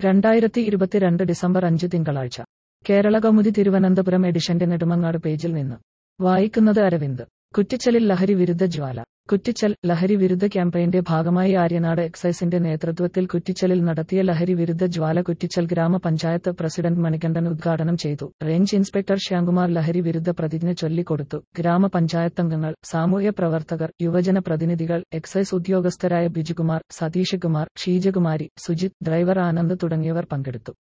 രണ്ടായിരത്തി ഇരുപത്തിരണ്ട് ഡിസംബർ അഞ്ച് തിങ്കളാഴ്ച കേരള കൗമുദി തിരുവനന്തപുരം എഡിഷന്റെ നെടുമങ്ങാട് പേജിൽ നിന്ന് വായിക്കുന്നത് അരവിന്ദ് കുറ്റിച്ചലിൽ ലഹരി വിരുദ്ധ ജ്വാല കുറ്റിച്ചൽ ലഹരി വിരുദ്ധ ക്യാമ്പയിന്റെ ഭാഗമായി ആര്യനാട് എക്സൈസിന്റെ നേതൃത്വത്തിൽ കുറ്റിച്ചലിൽ നടത്തിയ ലഹരി വിരുദ്ധ ജ്വാല കുറ്റിച്ചൽ ഗ്രാമപഞ്ചായത്ത് പ്രസിഡന്റ് മണികണ്ഠൻ ഉദ്ഘാടനം ചെയ്തു റേഞ്ച് ഇൻസ്പെക്ടർ ശ്യാംകുമാർ ലഹരി വിരുദ്ധ പ്രതിജ്ഞ ചൊല്ലിക്കൊടുത്തു ഗ്രാമപഞ്ചായത്തംഗങ്ങൾ സാമൂഹ്യ പ്രവർത്തകർ യുവജന പ്രതിനിധികൾ എക്സൈസ് ഉദ്യോഗസ്ഥരായ ബിജുകുമാർ സതീഷ് കുമാർ ഷീജകുമാരി സുജിത് ഡ്രൈവർ ആനന്ദ് തുടങ്ങിയവർ പങ്കെടുത്തു